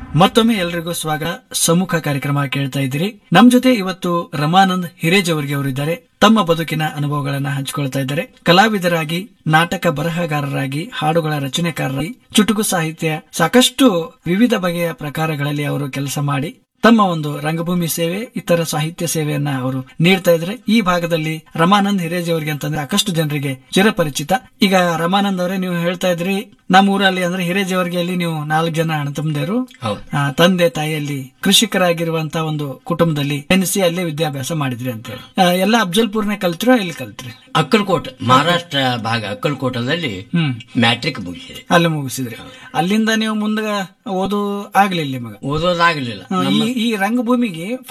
ಮತ್ತೊಮ್ಮೆ ಎಲ್ರಿಗೂ ಸ್ವಾಗತ ಸಮ್ಮುಖ ಕಾರ್ಯಕ್ರಮ ಕೇಳ್ತಾ ಇದ್ದೀರಿ ನಮ್ ಜೊತೆ ಇವತ್ತು ರಮಾನಂದ್ ಹಿರೇಜ್ ಅವರಿಗೆ ಅವರಿದ್ದಾರೆ ತಮ್ಮ ಬದುಕಿನ ಅನುಭವಗಳನ್ನ ಹಂಚಿಕೊಳ್ತಾ ಇದ್ದಾರೆ ಕಲಾವಿದರಾಗಿ ನಾಟಕ ಬರಹಗಾರರಾಗಿ ಹಾಡುಗಳ ರಚನೆಕಾರರಾಗಿ ಚುಟುಕು ಸಾಹಿತ್ಯ ಸಾಕಷ್ಟು ವಿವಿಧ ಬಗೆಯ ಪ್ರಕಾರಗಳಲ್ಲಿ ಅವರು ಕೆಲಸ ಮಾಡಿ ತಮ್ಮ ಒಂದು ರಂಗಭೂಮಿ ಸೇವೆ ಇತರ ಸಾಹಿತ್ಯ ಸೇವೆಯನ್ನ ಅವರು ನೀಡ್ತಾ ಇದ್ರೆ ಈ ಭಾಗದಲ್ಲಿ ರಮಾನಂದ್ ಹಿರೇಜ್ ಅವರಿಗೆ ಅಂತಂದ್ರೆ ಸಾಕಷ್ಟು ಜನರಿಗೆ ಚಿರಪರಿಚಿತ ಈಗ ರಮಾನಂದ್ ಅವರೇ ನೀವು ಹೇಳ್ತಾ ಇದ್ರಿ ನಮ್ಮ ಊರಲ್ಲಿ ಅಂದ್ರೆ ಹಿರೇಜ್ ಅವರಿಗೆ ಅಲ್ಲಿ ನೀವು ನಾಲ್ಕು ಜನ ಅಣ್ಣತಮ್ಮದೇರು ಹೌದು ಆ, ತಂದೆ ತಾಯಿಯಲ್ಲಿ ಕೃಷಿಕರಾಗಿರುವಂತ ಒಂದು ಕುಟುಂಬದಲ್ಲಿ ಎನಿಸಿ ಅಲ್ಲೇ ವಿದ್ಯಾಭ್ಯಾಸ ಮಾಡಿದ್ರಿ ಅಂತ ಹೇಳಿ ಆ, ಎಲ್ಲ ಅಫ್ಜಲ್ಪುರ್ನೇ ಕಲ್ತ್ರೋ ಇಲ್ಲಿ ಕಲ್ತ್ರಿ ಅಕ್ಕಲ್ಕೋಟ್ ಮಹಾರಾಷ್ಟ್ರ ಭಾಗ ಅಕ್ಕಲ್ಕೋಟದಲ್ಲಿ ಹ್ಮ್ ಮ್ಯಾಟ್ರಿಕ್ ಮುಗಿಸಿದೆ ಅಲ್ಲಿ ಮುಗಿಸಿದ್ರಿ ಅಲ್ಲಿಂದ ನೀವು ಮುಂದೆ ಓದು ಆಗ್ಲಿಲ್ಲ ನಿಮಗ ಓದೋದಾಗ್ಲಿಲ್ಲ ಈ ಈ ರಂಗಭೂಮಿಗೆ